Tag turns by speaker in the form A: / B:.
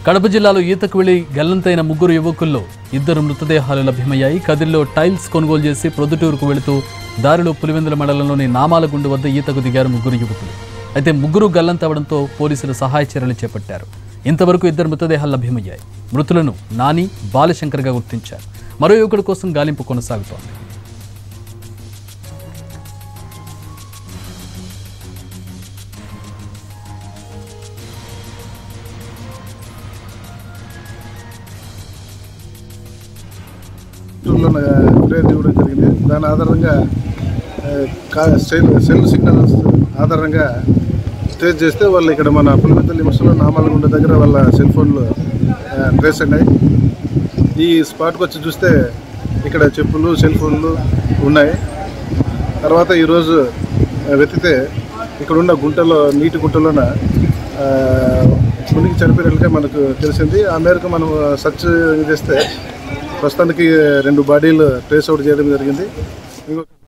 A: కడప జిల్లాలో ఈతకు వెళ్లి గల్లంతైన ముగ్గురు యువకుల్లో ఇద్దరు మృతదేహాలు లభ్యమయ్యాయి కదిరిలో టైల్స్ కొనుగోలు చేసి ప్రొద్దుటూరుకు వెళుతూ దారిలో పులివెందుల మండలంలోని నామాలగుండు వద్ద ఈతకు దిగారు ముగ్గురు యువకులు అయితే ముగ్గురు గల్లంతవడంతో పోలీసులు సహాయ చర్యలు చేపట్టారు ఇంతవరకు ఇద్దరు మృతదేహాలు లభ్యమయ్యాయి మృతులను నాని బాలశంకర్గా గుర్తించారు మరో యువకుడి కోసం గాలింపు కొనసాగుతోంది
B: చిత్తూరులో ఫిర్యాదు ఇవ్వడం జరిగింది దాని ఆధారంగా ఆ, కా- సెల్ సెల్ సిగ్నల్స్ ఆధారంగా ట్రేస్ చేస్తే వాళ్ళు ఇక్కడ మన పులివెందుల లిమిట్స్లో నామాలగుండ దగ్గర వాళ్ళ సెల్ ఫోన్లు ఆ, ట్రేస్ అయినాయి ఈ స్పాట్కి వచ్చి చూస్తే ఇక్కడ చెప్పులు సెల్ ఫోన్లు ఉన్నాయి తర్వాత ఈరోజు ఆ, వెతికితే ఇక్కడ ఉన్న గుంటలో నీటి గుంటలోన ఆ, మునిగి చనిపోయినట్లుగా మనకు తెలిసింది ఆ మేరకు మనం సెర్చ్ చేస్తే ప్రస్తుతానికి రెండు బాడీలు ట్రేస్ అవుట్ చేయడం జరిగింది ఇంకొక